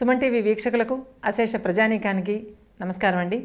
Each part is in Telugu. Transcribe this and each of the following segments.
సుమన్ టీవీ వీక్షకులకు అశేష ప్రజానీకానికి నమస్కారం అండి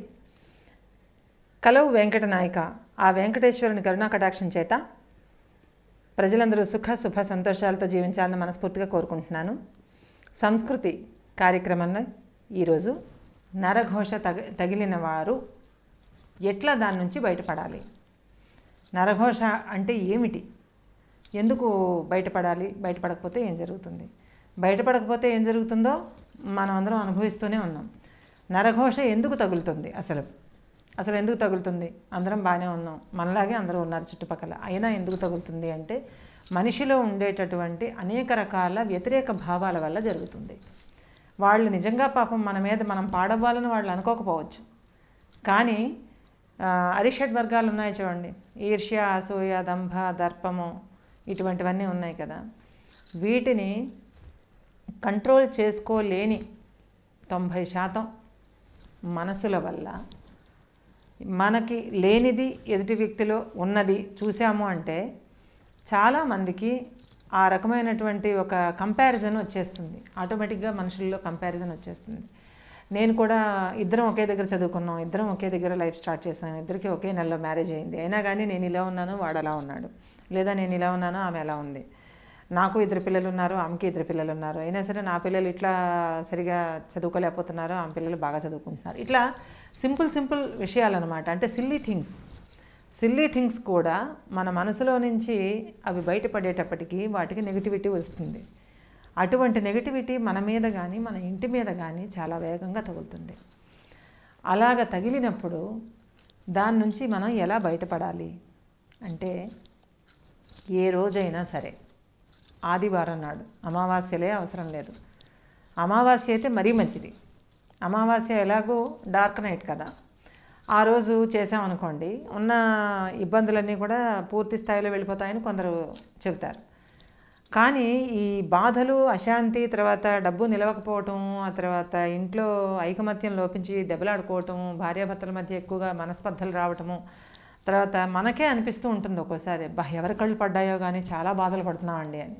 కలవు వెంకట నాయక ఆ వెంకటేశ్వరుని కరుణా కటాక్షం చేత ప్రజలందరూ సుఖ శుభ సంతోషాలతో జీవించాలని మనస్ఫూర్తిగా కోరుకుంటున్నాను సంస్కృతి కార్యక్రమంలో ఈరోజు నరఘోష తగ తగిలిన వారు ఎట్లా దాని నుంచి బయటపడాలి నరఘోష అంటే ఏమిటి ఎందుకు బయటపడాలి బయటపడకపోతే ఏం జరుగుతుంది బయటపడకపోతే ఏం జరుగుతుందో మనం అందరం అనుభవిస్తూనే ఉన్నాం నరఘోష ఎందుకు తగులుతుంది అసలు అసలు ఎందుకు తగులుతుంది అందరం బాగానే ఉన్నాం మనలాగే అందరూ ఉన్నారు చుట్టుపక్కల అయినా ఎందుకు తగులుతుంది అంటే మనిషిలో ఉండేటటువంటి అనేక రకాల వ్యతిరేక భావాల వల్ల జరుగుతుంది వాళ్ళు నిజంగా పాపం మన మీద మనం పాడవ్వాలని వాళ్ళు అనుకోకపోవచ్చు కానీ ఆ, అరిషడ్ వర్గాలు ఉన్నాయి చూడండి ఈర్ష్య అసూయ దంభ దర్పము ఇటువంటివన్నీ ఉన్నాయి కదా వీటిని కంట్రోల్ చేసుకోలేని తొంభై శాతం మనసుల వల్ల మనకి లేనిది ఎదుటి వ్యక్తిలో ఉన్నది చూసాము అంటే చాలామందికి ఆ రకమైనటువంటి ఒక కంపారిజన్ వచ్చేస్తుంది ఆటోమేటిక్గా మనుషుల్లో కంపారిజన్ వచ్చేస్తుంది నేను కూడా ఇద్దరం ఒకే దగ్గర చదువుకున్నాం ఇద్దరం ఒకే దగ్గర లైఫ్ స్టార్ట్ చేసాం ఇద్దరికి ఒకే నెలలో మ్యారేజ్ అయింది అయినా కానీ నేను ఇలా ఉన్నాను వాడు అలా ఉన్నాడు లేదా నేను ఇలా ఉన్నాను ఆమె ఎలా ఉంది నాకు ఇద్దరు పిల్లలు ఉన్నారు ఆమెకి ఇద్దరు పిల్లలు ఉన్నారు అయినా సరే నా పిల్లలు ఇట్లా సరిగా చదువుకోలేకపోతున్నారు ఆమె పిల్లలు బాగా చదువుకుంటున్నారు ఇట్లా సింపుల్ సింపుల్ విషయాలు అనమాట అంటే సిల్లీ థింగ్స్ సిల్లీ థింగ్స్ కూడా మన మనసులో నుంచి అవి బయటపడేటప్పటికీ వాటికి నెగిటివిటీ వస్తుంది అటువంటి నెగిటివిటీ మన మీద కానీ మన ఇంటి మీద కానీ చాలా వేగంగా తగులుతుంది అలాగ తగిలినప్పుడు దాని నుంచి మనం ఎలా బయటపడాలి అంటే ఏ రోజైనా సరే ఆదివారం నాడు అమావాస్యలే అవసరం లేదు అమావాస్య అయితే మరీ మంచిది అమావాస్య ఎలాగో డార్క్ నైట్ కదా ఆ రోజు చేసామనుకోండి ఉన్న ఇబ్బందులన్నీ కూడా పూర్తి స్థాయిలో వెళ్ళిపోతాయని కొందరు చెబుతారు కానీ ఈ బాధలు అశాంతి తర్వాత డబ్బు నిలవకపోవటం ఆ తర్వాత ఇంట్లో ఐకమత్యం లోపించి దెబ్బలాడుకోవటం భార్యాభర్తల మధ్య ఎక్కువగా మనస్పర్ధలు రావటము తర్వాత మనకే అనిపిస్తూ ఉంటుంది ఒక్కోసారి బా ఎవరి కళ్ళు పడ్డాయో కానీ చాలా బాధలు పడుతున్నామండి అని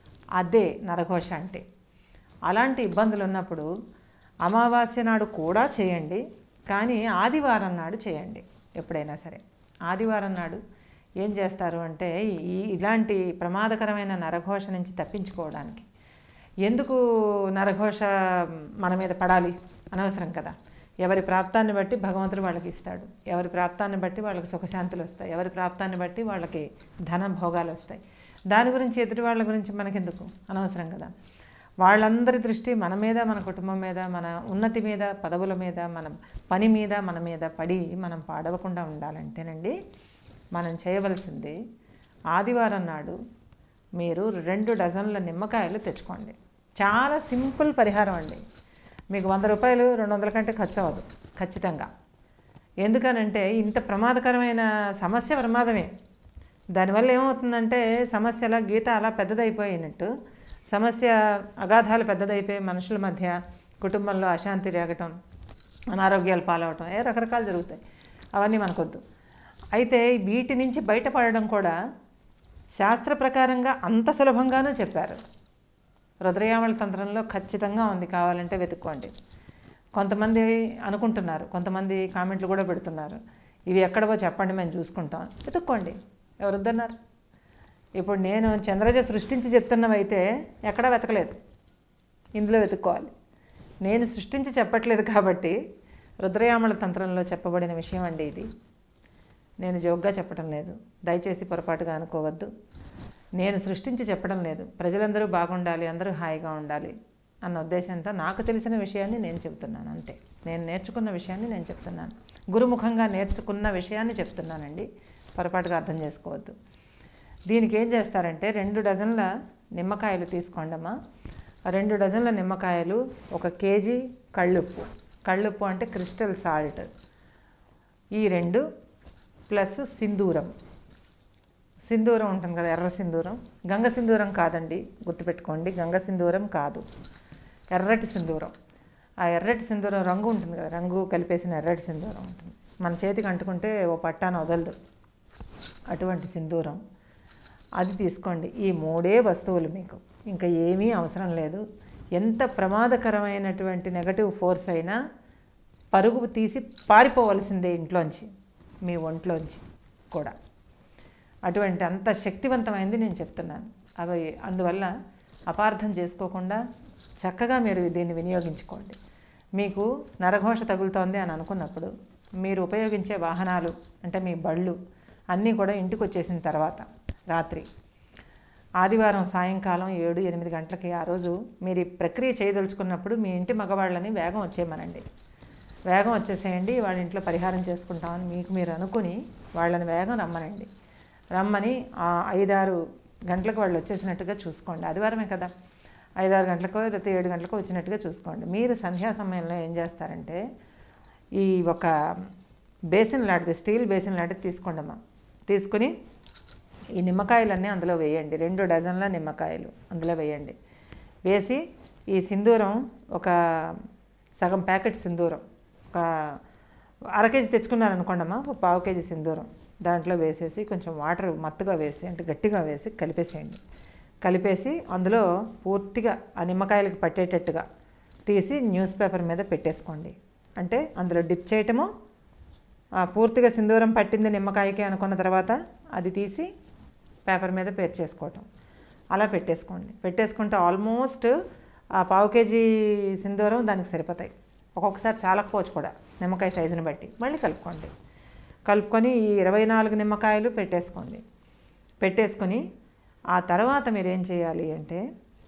అదే నరఘోష అంటే అలాంటి ఇబ్బందులు ఉన్నప్పుడు అమావాస్య నాడు కూడా చేయండి కానీ ఆదివారం నాడు చేయండి ఎప్పుడైనా సరే ఆదివారం నాడు ఏం చేస్తారు అంటే ఈ ఇలాంటి ప్రమాదకరమైన నరఘోష నుంచి తప్పించుకోవడానికి ఎందుకు నరఘోష మన మీద పడాలి అనవసరం కదా ఎవరి ప్రాప్తాన్ని బట్టి భగవంతుడు వాళ్ళకి ఇస్తాడు ఎవరి ప్రాప్తాన్ని బట్టి వాళ్ళకి సుఖశాంతులు వస్తాయి ఎవరి ప్రాప్తాన్ని బట్టి వాళ్ళకి ధన భోగాలు వస్తాయి దాని గురించి ఎదుటి వాళ్ళ గురించి మనకెందుకు అనవసరం కదా వాళ్ళందరి దృష్టి మన మీద మన కుటుంబం మీద మన ఉన్నతి మీద పదవుల మీద మన పని మీద మన మీద పడి మనం పాడవకుండా ఉండాలంటేనండి మనం చేయవలసింది ఆదివారం నాడు మీరు రెండు డజన్ల నిమ్మకాయలు తెచ్చుకోండి చాలా సింపుల్ పరిహారం అండి మీకు వంద రూపాయలు రెండు వందల కంటే ఖర్చు అవ్వదు ఖచ్చితంగా ఎందుకనంటే ఇంత ప్రమాదకరమైన సమస్య ప్రమాదమే దానివల్ల ఏమవుతుందంటే సమస్య అలా గీత అలా పెద్దదైపోయినట్టు సమస్య అగాధాలు పెద్దదైపోయి మనుషుల మధ్య కుటుంబంలో అశాంతి రేగటం అనారోగ్యాలు పాలవటం ఏ రకరకాలు జరుగుతాయి అవన్నీ మనకొద్దు అయితే వీటి నుంచి బయటపడడం కూడా శాస్త్ర ప్రకారంగా అంత సులభంగానూ చెప్పారు రుద్రయామల తంత్రంలో ఖచ్చితంగా ఉంది కావాలంటే వెతుక్కోండి కొంతమంది అనుకుంటున్నారు కొంతమంది కామెంట్లు కూడా పెడుతున్నారు ఇవి ఎక్కడవో చెప్పండి మేము చూసుకుంటాం వెతుక్కోండి ఎవరు వద్దన్నారు ఇప్పుడు నేను చంద్రజ సృష్టించి చెప్తున్నవైతే ఎక్కడా వెతకలేదు ఇందులో వెతుక్కోవాలి నేను సృష్టించి చెప్పట్లేదు కాబట్టి రుద్రయామల తంత్రంలో చెప్పబడిన విషయం అండి ఇది నేను జోగ్గా చెప్పడం లేదు దయచేసి పొరపాటుగా అనుకోవద్దు నేను సృష్టించి చెప్పడం లేదు ప్రజలందరూ బాగుండాలి అందరూ హాయిగా ఉండాలి అన్న ఉద్దేశంతో నాకు తెలిసిన విషయాన్ని నేను చెప్తున్నాను అంతే నేను నేర్చుకున్న విషయాన్ని నేను చెప్తున్నాను గురుముఖంగా నేర్చుకున్న విషయాన్ని చెప్తున్నానండి పొరపాటుగా అర్థం చేసుకోవద్దు దీనికి ఏం చేస్తారంటే రెండు డజన్ల నిమ్మకాయలు తీసుకోండమ్మా ఆ రెండు డజన్ల నిమ్మకాయలు ఒక కేజీ కళ్ళుప్పు కళ్ళుప్పు అంటే క్రిస్టల్ సాల్ట్ ఈ రెండు ప్లస్ సింధూరం సింధూరం ఉంటుంది కదా ఎర్ర సింధూరం గంగ సింధూరం కాదండి గుర్తుపెట్టుకోండి గంగ సింధూరం కాదు ఎర్రటి సింధూరం ఆ ఎర్రటి సింధూరం రంగు ఉంటుంది కదా రంగు కలిపేసిన ఎర్రటి సింధూరం ఉంటుంది మన చేతికి అంటుకుంటే ఓ పట్టాన వదలదు అటువంటి సింధూరం అది తీసుకోండి ఈ మూడే వస్తువులు మీకు ఇంకా ఏమీ అవసరం లేదు ఎంత ప్రమాదకరమైనటువంటి నెగటివ్ ఫోర్స్ అయినా పరుగు తీసి పారిపోవలసిందే ఇంట్లోంచి మీ ఒంట్లోంచి కూడా అటువంటి అంత శక్తివంతమైంది నేను చెప్తున్నాను అవి అందువల్ల అపార్థం చేసుకోకుండా చక్కగా మీరు దీన్ని వినియోగించుకోండి మీకు నరఘోష తగులుతోంది అని అనుకున్నప్పుడు మీరు ఉపయోగించే వాహనాలు అంటే మీ బళ్ళు అన్నీ కూడా ఇంటికి వచ్చేసిన తర్వాత రాత్రి ఆదివారం సాయంకాలం ఏడు ఎనిమిది గంటలకి ఆ రోజు మీరు ఈ ప్రక్రియ చేయదలుచుకున్నప్పుడు మీ ఇంటి మగవాళ్ళని వేగం వచ్చేయమనండి వేగం వచ్చేసేయండి వాళ్ళ ఇంట్లో పరిహారం చేసుకుంటామని మీకు మీరు అనుకుని వాళ్ళని వేగం రమ్మనండి రమ్మని ఆ ఐదారు గంటలకు వాళ్ళు వచ్చేసినట్టుగా చూసుకోండి ఆదివారమే కదా ఐదారు గంటలకో లేకపోతే ఏడు గంటలకో వచ్చినట్టుగా చూసుకోండి మీరు సంధ్యా సమయంలో ఏం చేస్తారంటే ఈ ఒక బేసిన్ లాంటిది స్టీల్ బేసిన్ లాంటిది తీసుకోండి అమ్మా తీసుకుని ఈ నిమ్మకాయలన్నీ అందులో వేయండి రెండు డజన్ల నిమ్మకాయలు అందులో వేయండి వేసి ఈ సింధూరం ఒక సగం ప్యాకెట్ సింధూరం ఒక అర కేజీ తెచ్చుకున్నారనుకోండమ్మా ఒక పావు కేజీ సింధూరం దాంట్లో వేసేసి కొంచెం వాటర్ మత్తుగా వేసి అంటే గట్టిగా వేసి కలిపేసేయండి కలిపేసి అందులో పూర్తిగా ఆ నిమ్మకాయలకు పట్టేటట్టుగా తీసి న్యూస్ పేపర్ మీద పెట్టేసుకోండి అంటే అందులో డిప్ చేయటము ఆ పూర్తిగా సింధూరం పట్టింది నిమ్మకాయకి అనుకున్న తర్వాత అది తీసి పేపర్ మీద పేర్చేసుకోవటం అలా పెట్టేసుకోండి పెట్టేసుకుంటే ఆల్మోస్ట్ ఆ పావు కేజీ సింధూరం దానికి సరిపోతాయి ఒక్కొక్కసారి చాలకపోవచ్చు కూడా నిమ్మకాయ సైజుని బట్టి మళ్ళీ కలుపుకోండి కలుపుకొని ఈ ఇరవై నాలుగు నిమ్మకాయలు పెట్టేసుకోండి పెట్టేసుకొని ఆ తర్వాత మీరు ఏం చేయాలి అంటే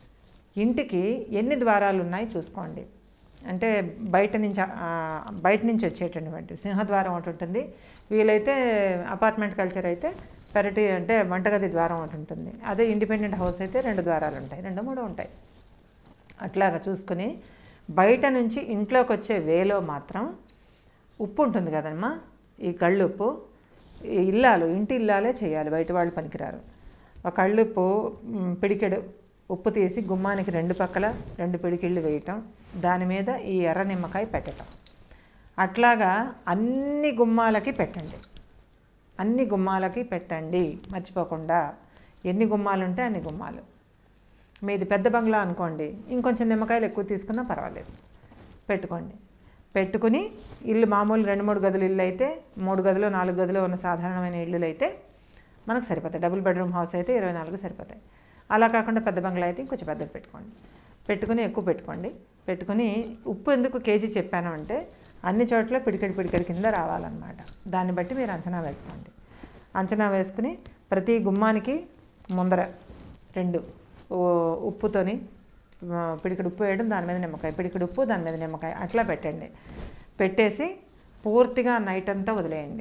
ఇంటికి ఎన్ని ద్వారాలు ఉన్నాయి చూసుకోండి అంటే బయట నుంచి ఆ, బయట నుంచి వచ్చేటటువంటి సింహద్వారం ఒకటి ఉంటుంది వీలైతే అపార్ట్మెంట్ కల్చర్ అయితే పెరటి అంటే వంటగది ద్వారం ఒకటి ఉంటుంది అదే ఇండిపెండెంట్ హౌస్ అయితే రెండు ద్వారాలు ఉంటాయి రెండు మూడు ఉంటాయి అట్లాగా చూసుకుని బయట నుంచి ఇంట్లోకి వచ్చే వేలో మాత్రం ఉప్పు ఉంటుంది కదమ్మా ఈ కళ్ళుప్పు ఈ ఇల్లాలు ఇంటి ఇల్లాలే చేయాలి బయట వాళ్ళు పనికిరారు ఒక కళ్ళుప్పు మ్, పిడికెడు ఉప్పు తీసి గుమ్మానికి రెండు పక్కల రెండు పిడికిళ్ళు వేయటం దాని మీద ఈ ఎర్ర నిమ్మకాయ పెట్టటం అట్లాగా అన్ని గుమ్మాలకి పెట్టండి అన్ని గుమ్మాలకి పెట్టండి మర్చిపోకుండా ఎన్ని గుమ్మాలు ఉంటే అన్ని గుమ్మాలు మీది పెద్ద బంగ్లా అనుకోండి ఇంకొంచెం నిమ్మకాయలు ఎక్కువ తీసుకున్నా పర్వాలేదు పెట్టుకోండి పెట్టుకుని ఇల్లు మామూలు రెండు మూడు గదులు ఇల్లు అయితే మూడు గదులు నాలుగు గదులు ఉన్న సాధారణమైన ఇల్లులు అయితే మనకు సరిపోతాయి డబుల్ బెడ్రూమ్ హౌస్ అయితే ఇరవై నాలుగు సరిపోతాయి అలా కాకుండా పెద్ద బంగ్లా అయితే ఇంకొంచెం పెద్దది పెట్టుకోండి పెట్టుకుని ఎక్కువ పెట్టుకోండి పెట్టుకుని ఉప్పు ఎందుకు కేజీ చెప్పాను అంటే అన్ని చోట్ల పిడికెడి పిడికెడి కింద రావాలన్నమాట దాన్ని బట్టి మీరు అంచనా వేసుకోండి అంచనా వేసుకుని ప్రతి గుమ్మానికి ముందర రెండు ఓ- ఉప్పుతోని ఆ, పిడికెడు ఉప్పు వేయడం దాని మీద నిమ్మకాయ పిడికెడు ఉప్పు దాని మీద నిమ్మకాయ అట్లా పెట్టండి పెట్టేసి పూర్తిగా నైట్ అంతా వదిలేయండి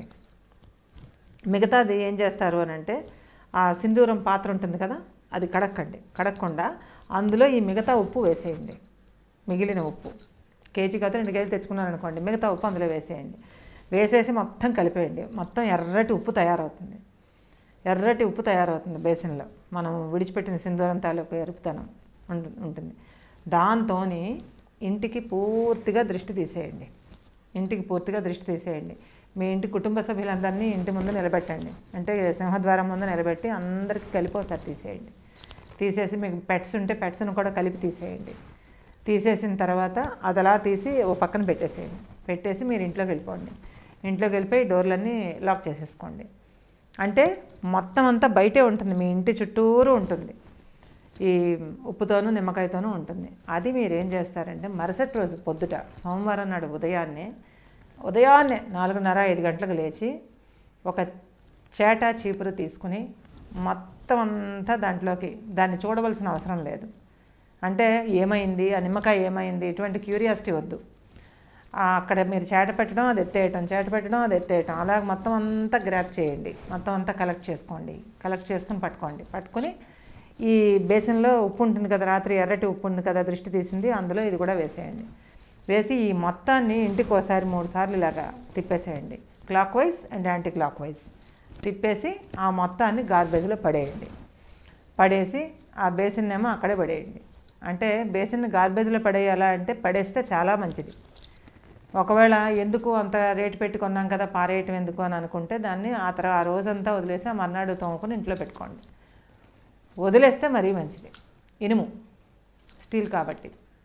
మిగతాది ఏం చేస్తారు అని అంటే ఆ సింధూరం పాత్ర ఉంటుంది కదా అది కడక్కండి కడక్కుండా అందులో ఈ మిగతా ఉప్పు వేసేయండి మిగిలిన ఉప్పు కేజీ కాదు రెండు కేజీలు తెచ్చుకున్నారనుకోండి మిగతా ఉప్పు అందులో వేసేయండి వేసేసి మొత్తం కలిపేయండి మొత్తం ఎర్రటి ఉప్పు తయారవుతుంది ఎర్రటి ఉప్పు తయారవుతుంది బేసిన్లో మనం విడిచిపెట్టిన సింధూరం తాలూకు ఎరుపుతనం ఉంటు- ఉంటుంది దాంతో ఇంటికి పూర్తిగా దృష్టి తీసేయండి ఇంటికి పూర్తిగా దృష్టి తీసేయండి మీ ఇంటి కుటుంబ సభ్యులందరినీ ఇంటి ముందు నిలబెట్టండి అంటే సింహద్వారం ముందు నిలబెట్టి అందరికీ కలిపి ఒకసారి తీసేయండి తీసేసి మీకు పెట్స్ ఉంటే పెట్స్ని కూడా కలిపి తీసేయండి తీసేసిన తర్వాత అది అలా తీసి ఓ పక్కన పెట్టేసేయండి పెట్టేసి మీరు ఇంట్లోకి వెళ్ళిపోండి ఇంట్లోకి వెళ్ళిపోయి డోర్లన్నీ లాక్ చేసేసుకోండి అంటే మొత్తం అంతా బయటే ఉంటుంది మీ ఇంటి చుట్టూరు ఉంటుంది ఈ ఉప్పుతోనూ నిమ్మకాయతోనూ ఉంటుంది అది మీరు ఏం చేస్తారంటే మరుసటి రోజు పొద్దుట సోమవారం నాడు ఉదయాన్నే ఉదయాన్నే నాలుగున్నర ఐదు గంటలకు లేచి ఒక చేట చీపురు తీసుకుని మొత్తం అంతా దాంట్లోకి దాన్ని చూడవలసిన అవసరం లేదు అంటే ఏమైంది ఆ నిమ్మకాయ ఏమైంది ఇటువంటి క్యూరియాసిటీ వద్దు ఆ అక్కడ మీరు చేట పెట్టడం అది ఎత్తేయటం చేట పెట్టడం అది ఎత్తేయటం అలాగ మొత్తం అంతా గ్రాప్ చేయండి మొత్తం అంతా కలెక్ట్ చేసుకోండి కలెక్ట్ చేసుకుని పట్టుకోండి పట్టుకుని ఈ బేసిన్లో ఉప్పు ఉంటుంది కదా రాత్రి ఎర్రటి ఉప్పు ఉంది కదా దృష్టి తీసింది అందులో ఇది కూడా వేసేయండి వేసి ఈ మొత్తాన్ని ఇంటికి ఒకసారి మూడు సార్లు ఇలాగా తిప్పేసేయండి clockwise and anticlockwise తిప్పేసి ఆ మొత్తాన్ని గార్బేజ్లో పడేయండి పడేసి ఆ బేసిన్ ఏమో అక్కడే పడేయండి అంటే బేసిన్ గార్బేజ్లో పడేయాలా అంటే పడేస్తే చాలా మంచిది ఒకవేళ ఎందుకు అంత రేటు పెట్టి కొన్నాం కదా పారేయటం ఎందుకు అని అనుకుంటే దాన్ని ఆ తర్వాత ఆ రోజంతా వదిలేసి ఆ మర్నాడు తోముకుని ఇంట్లో పెట్టుకోండి వదిలేస్తే మరీ మంచిది ఇనుము స్టీల్ కాబట్టి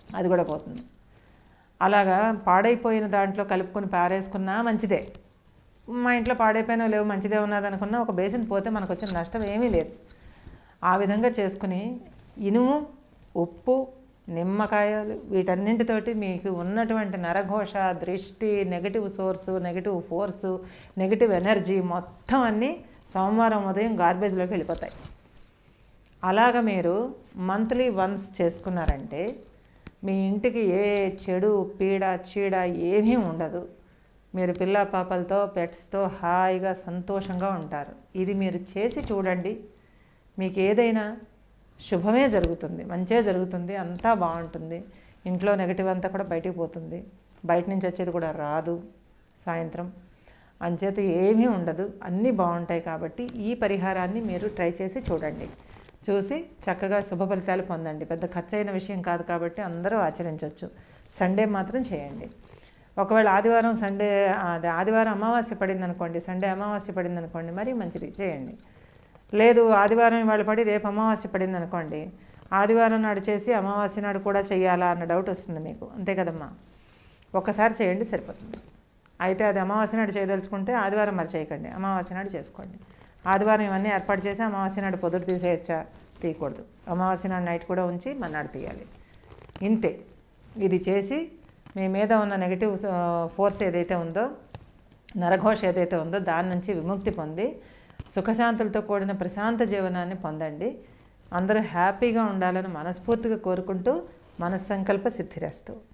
అది కూడా పోతుంది అలాగా పాడైపోయిన దాంట్లో కలుపుకొని పారేసుకున్నా మంచిదే మా ఇంట్లో పాడైపోయినా లేవు మంచిదే ఉన్నది అనుకున్నా ఒక బేసిన్ పోతే మనకు వచ్చిన నష్టం ఏమీ లేదు ఆ విధంగా చేసుకుని ఇనుము ఉప్పు నిమ్మకాయలు వీటన్నింటితోటి మీకు ఉన్నటువంటి నరఘోష దృష్టి negative source negative force negative energy మొత్తం అన్నీ సోమవారం ఉదయం గార్బేజ్లోకి వెళ్ళిపోతాయి అలాగ మీరు మంత్లీ వన్స్ చేసుకున్నారంటే మీ ఇంటికి ఏ చెడు పీడ చీడ ఏమీ ఉండదు మీరు పిల్ల పాపలతో పెట్స్తో హాయిగా సంతోషంగా ఉంటారు ఇది మీరు చేసి చూడండి మీకు ఏదైనా శుభమే జరుగుతుంది మంచే జరుగుతుంది అంతా బాగుంటుంది ఇంట్లో నెగటివ్ అంతా కూడా బయటికి పోతుంది బయట నుంచి వచ్చేది కూడా రాదు సాయంత్రం అంచేత ఏమీ ఉండదు అన్నీ బాగుంటాయి కాబట్టి ఈ పరిహారాన్ని మీరు ట్రై చేసి చూడండి చూసి చక్కగా శుభ ఫలితాలు పొందండి పెద్ద ఖర్చు అయిన విషయం కాదు కాబట్టి అందరూ ఆచరించవచ్చు సండే మాత్రం చేయండి ఒకవేళ ఆదివారం సండే అదే ఆదివారం అమావాస్య పడింది అనుకోండి సండే అమావాస్య పడింది అనుకోండి మరీ మంచిది చేయండి లేదు ఆదివారం ఇవాళ పడి రేపు అమావాస్య పడింది అనుకోండి ఆదివారం నాడు చేసి అమావాస్య నాడు కూడా చేయాలా అన్న డౌట్ వస్తుంది మీకు అంతే కదమ్మా ఒక్కసారి చేయండి సరిపోతుంది అయితే అది అమావాస్య నాడు చేయదలుచుకుంటే ఆదివారం మరి చేయకండి అమావాస్య నాడు చేసుకోండి ఆదివారం ఇవన్నీ ఏర్పాటు చేసి అమావాస్య నాడు పొద్దుట తీసేయచ్చా తీయకూడదు అమావాస్య నాడు నైట్ కూడా ఉంచి మన్నాడు తీయాలి ఇంతే ఇది చేసి మీ మీద ఉన్న నెగిటివ్ ఫోర్స్ ఏదైతే ఉందో నరఘోష ఏదైతే ఉందో దాని నుంచి విముక్తి పొంది సుఖశాంతులతో కూడిన ప్రశాంత జీవనాన్ని పొందండి అందరూ హ్యాపీగా ఉండాలని మనస్ఫూర్తిగా కోరుకుంటూ మనస్సంకల్ప సిద్ధిరస్తు